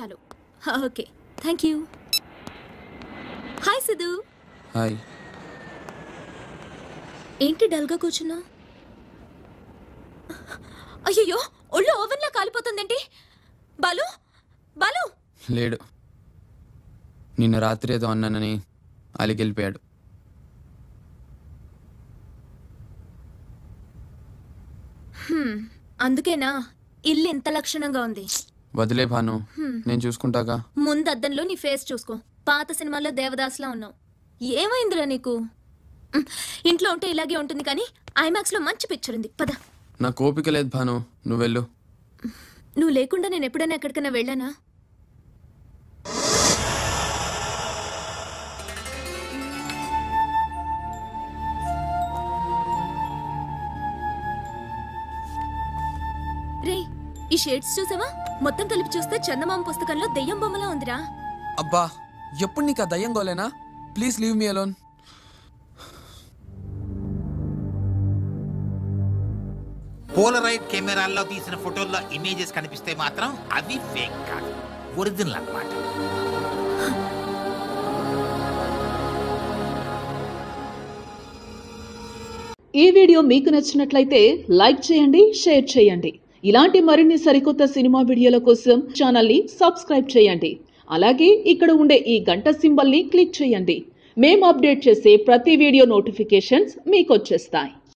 చాలు okay thank you hi Siddhu hi ఏంటి డల్గా కూర్చున్నా అయ్యయ్యో ఒళ్ళు ఓవెన్లా కాలిపోతుందేంటి బాలు బాలు లేడు నిన్న రాత్రి ఏదో అన్నానని అలిగి వెళ్ళిపోయాడు అందుకేనా ఇల్లు ఇంత లక్షణంగా ఉంది వదిలే భాను నేను చూసుకుంటాగా ముందు అద్దంలో నీ ఫేస్ చూసుకో పాత సినిమాల్లో దేవదాస్లా ఉన్నావు ఏమైందిరా నీకు ఉమ్, ఇంట్లో ఉంటే ఇలాగే ఉంటుంది కానీ ఐమాక్స్ లో మంచి పిక్చర్ ఉంది పద నాకు ఓపిక లేదు భాను నువ్వు వెళ్ళు నువ్వు లేకుండా నేను ఎప్పుడైనా ఎక్కడికైనా వెళ్ళానా రే ఈ షేడ్స్ చూసావా మొత్తం కలిపి చూస్తే చందమామ పుస్తకంలో దెయ్యం బొమ్మలా ఉందిరా అబ్బా ఎప్పుడు నీకు ఆ దయ్యం గోలేనా please leave me alone polaroid కెమెరాల్లో తీసిన ఫోటోల్లో ఇమేజెస్ కనిపిస్తే మాత్రం అవి ఫేక్ కాదు ఒరిజినల్ అన్నమాట ఈ వీడియో మీకు నచ్చినట్లయితే లైక్ చేయండి షేర్ చేయండి ఇలాంటి మరిన్ని సరికొత్త సినిమా వీడియోల కోసం ఛానల్ని సబ్స్క్రైబ్ చేయండి అలాగే ఇక్కడ ఉండే ఈ గంట సింబల్ని క్లిక్ చేయండి మేము అప్డేట్ చేసే ప్రతి వీడియో నోటిఫికేషన్స్ మీకు వచ్చేస్తాయి